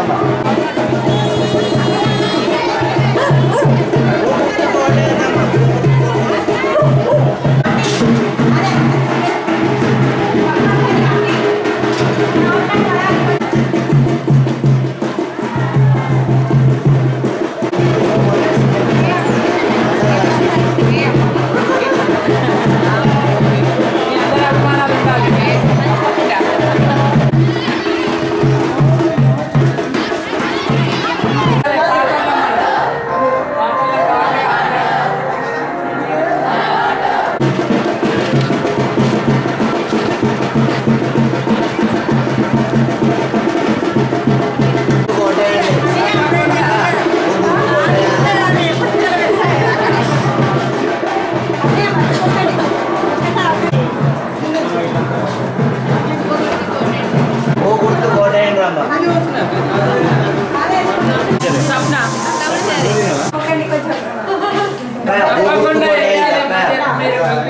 ఓ గుర్తు కోటేయండి రమ్మ ఓ గుర్తు కోటేయండి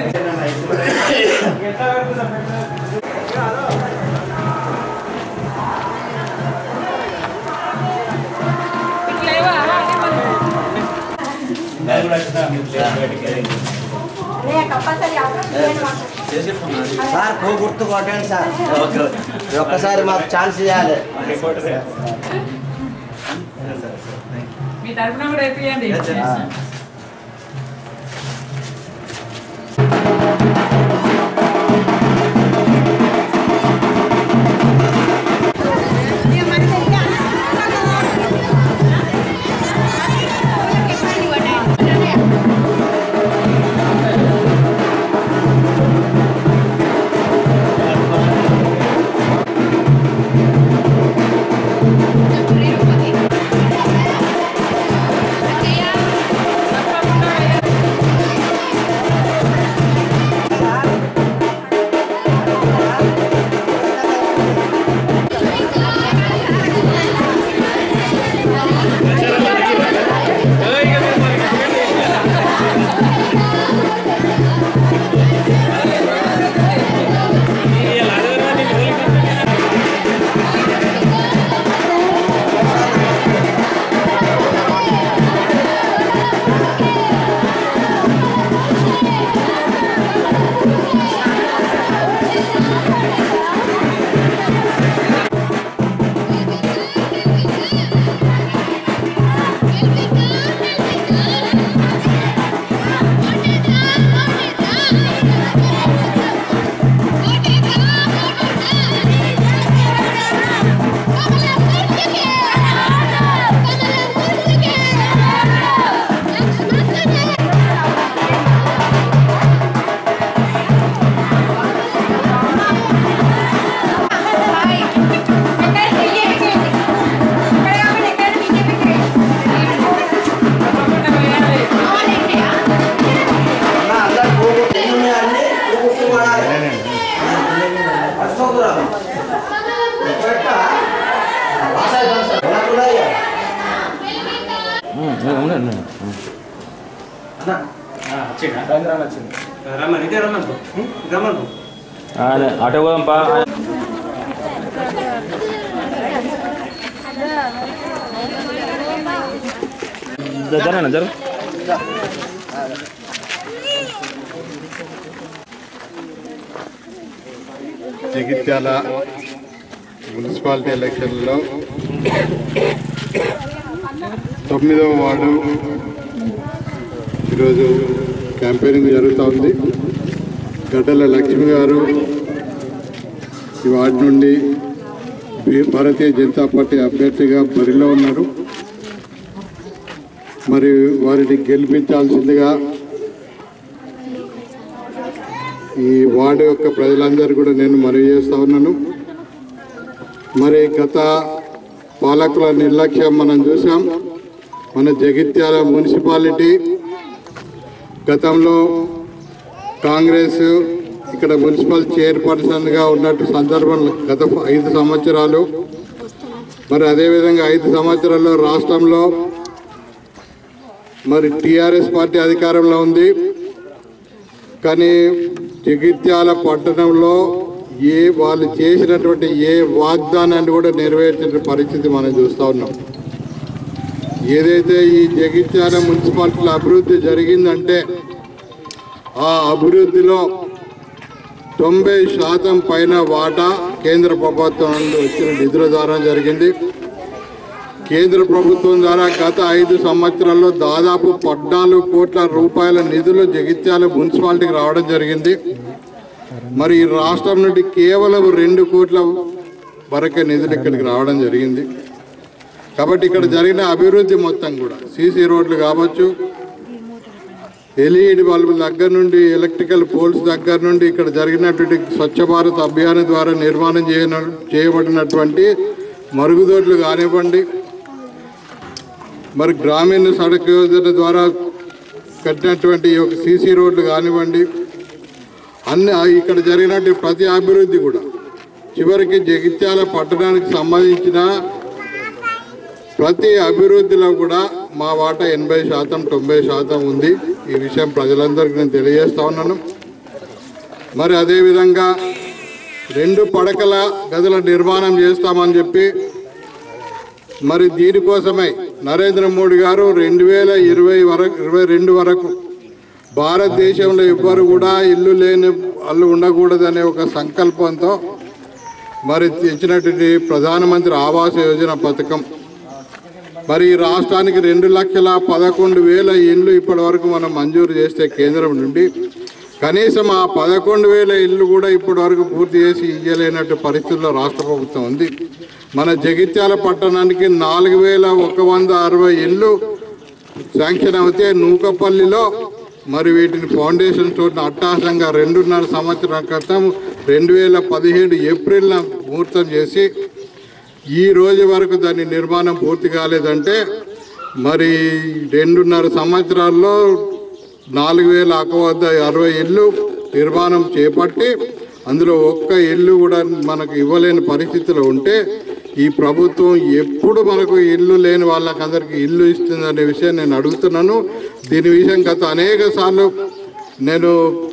సార్ ఓ గుర్తు కొట్టండి సార్ ఒక్కసారి మాకు ఛాన్స్ ఇవ్వాలి మీ తరఫున కూడా వేపియండి అన్న, అందరు ఓ గుర్తు ఎన్ని ఉన్నాయండి? ఓ గుర్తు కొడాలి. మర్చిపోకురా. పెట్టా? వాసాయి దంచు. ఎలా కూడా అయ్యా? అటు పోదాంపా జరగండి జరు జగిత్యాల మున్సిపాలిటీ ఎలక్షన్లో తొమ్మిదవ వార్డు ఈరోజు క్యాంపెయినింగ్ జరుగుతూ ఉంది గడ్డల లక్ష్మి గారు ఈ వార్డు నుండి బీ- భారతీయ జనతా పార్టీ అభ్యర్థిగా బరిలో ఉన్నారు మరి వారిని గెలిపించాల్సిందిగా ఈ వార్డు యొక్క ప్రజలందరూ కూడా నేను మనవి చేస్తా ఉన్నాను మరి గత పాలకుల నిర్లక్ష్యం మనం చూసాం మన జగిత్యాల మున్సిపాలిటీ గతంలో కాంగ్రెస్ ఇక్కడ మున్సిపల్ చైర్పర్సన్గా ఉన్నట్టు సందర్భంలో గత ఐదు సంవత్సరాలు మరి అదేవిధంగా ఐదు సంవత్సరాల్లో రాష్ట్రంలో మరి టీఆర్ఎస్ పార్టీ అధికారంలో ఉంది కానీ జగిత్యాల పట్టణంలో ఏ వాళ్ళు చేసినటువంటి ఏ వాగ్దానాన్ని కూడా నెరవేర్చిన పరిస్థితి మనం చూస్తూ ఉన్నాం ఏదైతే ఈ జగిత్యాల మున్సిపాలిటీల అభివృద్ధి జరిగిందంటే ఆ అభివృద్ధిలో తొంభై శాతం పైన వాటా కేంద్ర ప్రభుత్వం నుండి వచ్చిన నిధుల ద్వారా జరిగింది కేంద్ర ప్రభుత్వం ద్వారా గత ఐదు సంవత్సరాల్లో దాదాపు పద్నాలుగు కోట్ల రూపాయల నిధులు జగిత్యాల మున్సిపాలిటీకి రావడం జరిగింది మరి ఈ రాష్ట్రం నుండి కేవలం రెండు కోట్ల వరకే నిధులు ఇక్కడికి రావడం జరిగింది కాబట్టి ఇక్కడ జరిగిన అభివృద్ధి మొత్తం కూడా సీసీ రోడ్లు కావచ్చు ఎల్ఈడి బల్బుల దగ్గర నుండి ఎలక్ట్రికల్ పోల్స్ దగ్గర నుండి ఇక్కడ జరిగినటువంటి స్వచ్ఛ భారత్ అభియాన్ ద్వారా నిర్మాణం చేయన చేయబడినటువంటి మరుగుదొడ్లు కానివ్వండి మరి గ్రామీణ సడక్ యోజన ద్వారా కట్టినటువంటి ఈ యొక్క సీసీ రోడ్లు కానివ్వండి అన్ని ఆ ఇక్కడ జరిగినటువంటి ప్రతి అభివృద్ధి కూడా చివరికి జగిత్యాల పట్టణానికి సంబంధించిన ప్రతి అభివృద్ధిలో కూడా మా వాటా ఎనభై శాతం తొంభై శాతం ఉంది ఈ విషయం ప్రజలందరికీ నేను తెలియజేస్తా ఉన్నాను మరి అదేవిధంగా రెండు పడకల గదుల నిర్మాణం చేస్తామని చెప్పి మరి దీనికోసమై నరేంద్ర మోడీ గారు రెండు వేల ఇరవై వరకు ఇరవై రెండు వరకు భారతదేశంలో ఎవ్వరు కూడా ఇల్లు లేని వాళ్ళు ఉండకూడదనే ఒక సంకల్పంతో మరి తెచ్చినటువంటి ప్రధానమంత్రి ఆవాస్ యోజన పథకం మరి ఈ రాష్ట్రానికి రెండు లక్షల పదకొండు వేల ఇండ్లు ఇప్పటి వరకు మనం మంజూరు చేస్తే కేంద్రం నుండి కనీసం ఆ పదకొండు వేల ఇల్లు కూడా ఇప్పటి వరకు పూర్తి చేసి ఇయ్యలేనట్టు పరిస్థితుల్లో రాష్ట్ర ప్రభుత్వం ఉంది మన జగిత్యాల పట్టణానికి నాలుగు వేల ఒక వంద అరవై ఇల్లు శాంక్షన్ అవుతే నూకపల్లిలో మరి వీటిని ఫౌండేషన్ తోటి అట్టాసంగా రెండున్నర సంవత్సరాల క్రితం రెండు వేల పదిహేడు ఏప్రిల్న ముహూర్తం చేసి ఈ రోజు వరకు దాని నిర్మాణం పూర్తి కాలేదంటే మరి రెండున్నర సంవత్సరాల్లో నాలుగు వేల వద్ద అరవై ఇల్లు నిర్మాణం చేపట్టి అందులో ఒక్క ఇల్లు కూడా మనకు ఇవ్వలేని పరిస్థితిలో ఉంటే ఈ ప్రభుత్వం ఎప్పుడు మనకు ఇల్లు లేని వాళ్ళకందరికీ ఇల్లు ఇస్తుందనే విషయం నేను అడుగుతున్నాను దీని విషయం గత అనేక సార్లు నేను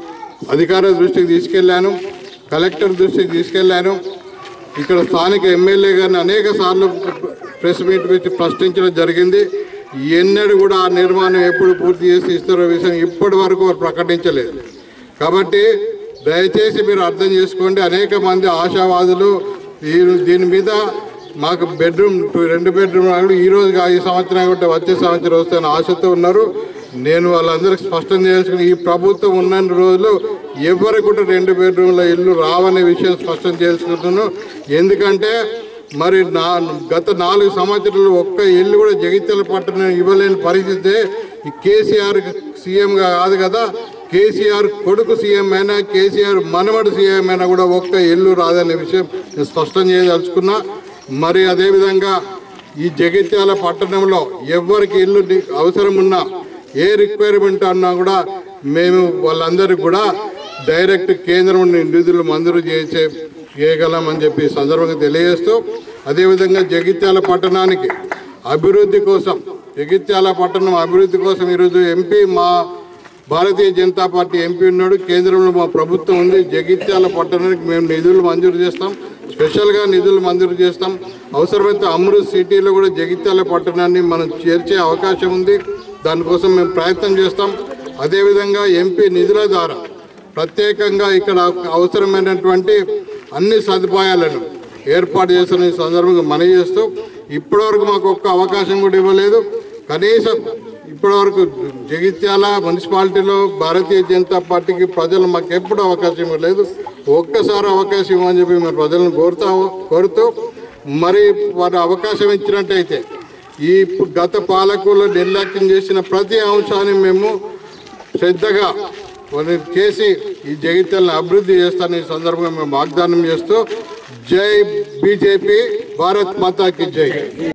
అధికార దృష్టికి తీసుకెళ్ళాను కలెక్టర్ దృష్టికి తీసుకెళ్ళాను ఇక్కడ స్థానిక ఎమ్మెల్యే గారిని అనేక సార్లు ప్రెస్ మీట్ పెట్టి ప్రశ్నించడం జరిగింది ఎన్నడూ కూడా ఆ నిర్మాణం ఎప్పుడు పూర్తి చేసి ఇస్తారో విషయం ఇప్పటి వరకు వారు ప్రకటించలేదు కాబట్టి దయచేసి మీరు అర్థం చేసుకోండి అనేక మంది ఆశావాదులు ఈ దీని మీద మాకు బెడ్రూమ్ రెండు బెడ్రూమ్ ఈ రోజు కా- ఈ సంవత్సరం కాబట్టి వచ్చే సంవత్సరం వస్తాయని ఆశతో ఉన్నారు నేను వాళ్ళందరికీ స్పష్టం చేసుకుని ఈ ప్రభుత్వం ఉన్న రోజులు ఎవరికి కూడా రెండు బెడ్రూమ్ల ఇల్లు రావనే విషయం స్పష్టం చేసుకుంటున్నాను ఎందుకంటే మరి నా గత నాలుగు సంవత్సరాలు ఒక్క ఇల్లు కూడా జగిత్యాల పట్టణం ఇవ్వలేని పరిస్థితి ఈ కేసీఆర్ సీఎంగా కాదు కదా కేసీఆర్ కొడుకు సీఎం అయినా కేసీఆర్ మనవడు సీఎం అయినా కూడా ఒక్క ఇల్లు రాదనే విషయం నేను స్పష్టం చేయదలుచుకున్నా మరి అదేవిధంగా ఈ జగిత్యాల పట్టణంలో ఎవరికి ఇల్లు ని- అవసరం ఉన్నా ఏ రిక్వైర్మెంట్ అన్నా కూడా మేము వాళ్ళందరికీ కూడా డైరెక్ట్ కేంద్రం నుండి నిధులు మంజూరు చేసే చేయగలమని చెప్పి ఈ సందర్భంగా తెలియజేస్తూ అదేవిధంగా జగిత్యాల పట్టణానికి అభివృద్ధి కోసం జగిత్యాల పట్టణం అభివృద్ధి కోసం ఈరోజు ఎంపీ మా భారతీయ జనతా పార్టీ ఎంపీ ఉన్నాడు కేంద్రంలో మా ప్రభుత్వం ఉంది జగిత్యాల పట్టణానికి మేము నిధులు మంజూరు చేస్తాం స్పెషల్గా నిధులు మంజూరు చేస్తాం అవసరమైతే అమృత్ సిటీలో కూడా జగిత్యాల పట్టణాన్ని మనం చేర్చే అవకాశం ఉంది దానికోసం మేము ప్రయత్నం చేస్తాం అదేవిధంగా ఎంపీ నిధుల ద్వారా ప్రత్యేకంగా ఇక్కడ అవసరమైనటువంటి అన్ని సదుపాయాలను ఏర్పాటు చేస్తున్న ఈ సందర్భంగా మనవి చేస్తూ ఇప్పటివరకు మాకు ఒక్క అవకాశం కూడా ఇవ్వలేదు కనీసం ఇప్పటివరకు జగిత్యాల మున్సిపాలిటీలో భారతీయ జనతా పార్టీకి ప్రజలు మాకు ఎప్పుడు అవకాశం ఇవ్వలేదు ఒక్కసారి అవకాశం ఇవ్వమని చెప్పి మరి ప్రజలను కోరుతా కోరుతూ మరి వారు అవకాశం ఇచ్చినట్టయితే ఈ గత పాలకులు నిర్లక్ష్యం చేసిన ప్రతి అంశాన్ని మేము శ్రద్ధగా కొన్ని చేసి ఈ జగిత్యాలను అభివృద్ధి చేస్తానని ఈ సందర్భంగా మేము వాగ్దానం చేస్తూ జై బీజేపీ భారత్ మాతాకి జై